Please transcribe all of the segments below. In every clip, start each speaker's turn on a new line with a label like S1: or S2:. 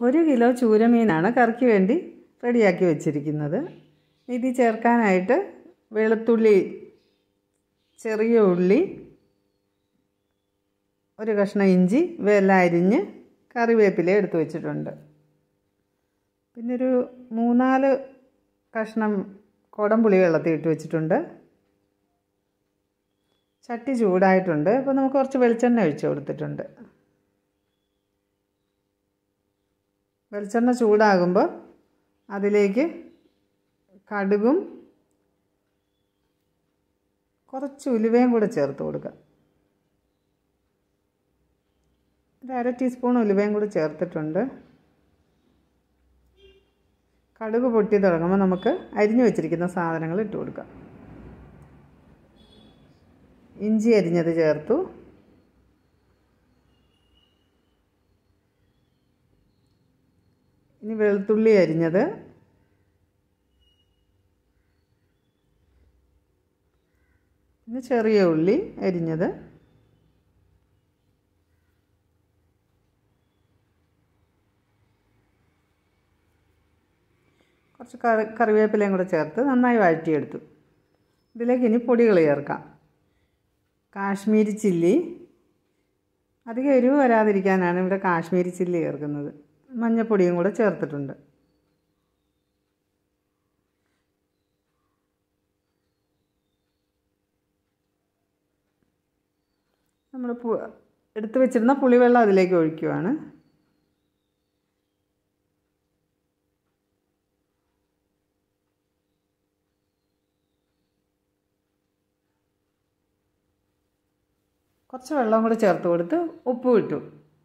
S1: ഒരു കിലോ ചൂരമീനാണ് കറിക്ക് വേണ്ടി റെഡിയാക്കി വെച്ചിരിക്കുന്നത് ഇതിൽ ചേർക്കാനായിട്ട് വെളുത്തുള്ളി ചെറിയ ഉള്ളി ഒരു കഷ്ണം ഇഞ്ചി ഇവയെല്ലാം അരിഞ്ഞ് കറിവേപ്പില എടുത്ത് വെച്ചിട്ടുണ്ട് പിന്നെ ഒരു മൂന്നാല് കഷ്ണം കുടംപുളി വെള്ളത്തിൽ ഇട്ട് വെച്ചിട്ടുണ്ട് ചട്ടി ചൂടായിട്ടുണ്ട് അപ്പോൾ നമുക്ക് കുറച്ച് വെളിച്ചെണ്ണ ഒഴിച്ച് കൊടുത്തിട്ടുണ്ട് വെളിച്ചെണ്ണ ചൂടാകുമ്പോൾ അതിലേക്ക് കടുകും കുറച്ച് ഉലുവയും കൂടെ ചേർത്ത് കൊടുക്കുക ഒരു അര ടീസ്പൂൺ ഉലുവയും കൂടി ചേർത്തിട്ടുണ്ട് കടുക് പൊട്ടി തുടങ്ങുമ്പോൾ നമുക്ക് അരിഞ്ഞു വെച്ചിരിക്കുന്ന സാധനങ്ങൾ ഇട്ട് കൊടുക്കാം ഇഞ്ചി അരിഞ്ഞത് ചേർത്തു ഇനി വെളുത്തുള്ളി അരിഞ്ഞത് പിന്നെ ചെറിയ ഉള്ളി അരിഞ്ഞത് കുറച്ച് കറി കറിവേപ്പിലയും കൂടെ ചേർത്ത് നന്നായി വഴറ്റിയെടുത്തു ഇതിലേക്ക് ഇനി പൊടികൾ ചേർക്കാം കാശ്മീരി ചില്ലി അധികം എരിവ് വരാതിരിക്കാനാണ് ഇവിടെ കാശ്മീരി ചില്ലി ചേർക്കുന്നത് മഞ്ഞൾപ്പൊടിയും കൂടെ ചേർത്തിട്ടുണ്ട് നമ്മൾ പു എടുത്തു വെച്ചിരുന്ന പുളിവെള്ളം അതിലേക്ക് ഒഴിക്കുവാണ് കുറച്ച് വെള്ളം കൂടി ചേർത്ത് കൊടുത്ത് ഉപ്പ് ഇട്ടു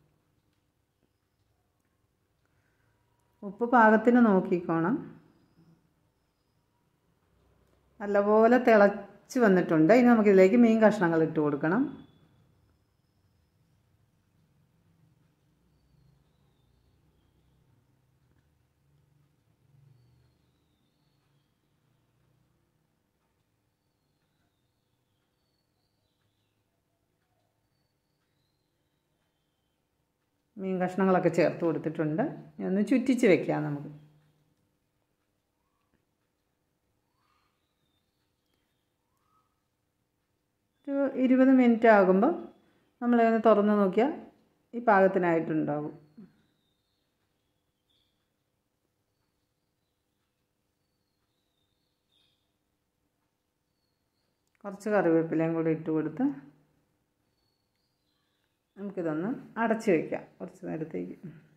S1: ഉപ്പ് പാകത്തിന് നോക്കിക്കോണം നല്ലപോലെ തിളച്ച് വന്നിട്ടുണ്ട് ഇനി നമുക്കിതിലേക്ക് മീൻ കഷ്ണങ്ങൾ ഇട്ട് കൊടുക്കണം മീൻ കഷ്ണങ്ങളൊക്കെ ചേർത്ത് കൊടുത്തിട്ടുണ്ട് ഇനി ഒന്ന് ചുറ്റിച്ച് വെക്കാം നമുക്ക് ഒരു ഇരുപത് മിനിറ്റ് ആകുമ്പോൾ നമ്മളിതൊന്ന് തുറന്ന് നോക്കിയാൽ ഈ പാകത്തിനായിട്ടുണ്ടാകും കുറച്ച് കറിവേപ്പിലയും കൂടി ഇട്ട് കൊടുത്ത് നമുക്കിതൊന്ന് അടച്ച് വയ്ക്കാം കുറച്ച് നേരത്തേക്ക്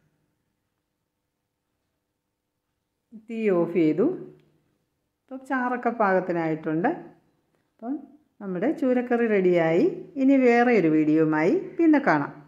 S1: തീ ഓഫ് ചെയ്തു അപ്പം ചാറൊക്കെ പാകത്തിനായിട്ടുണ്ട് അപ്പം നമ്മുടെ ചൂരക്കറി റെഡിയായി ഇനി വേറെ ഒരു വീഡിയോയുമായി പിന്നെ കാണാം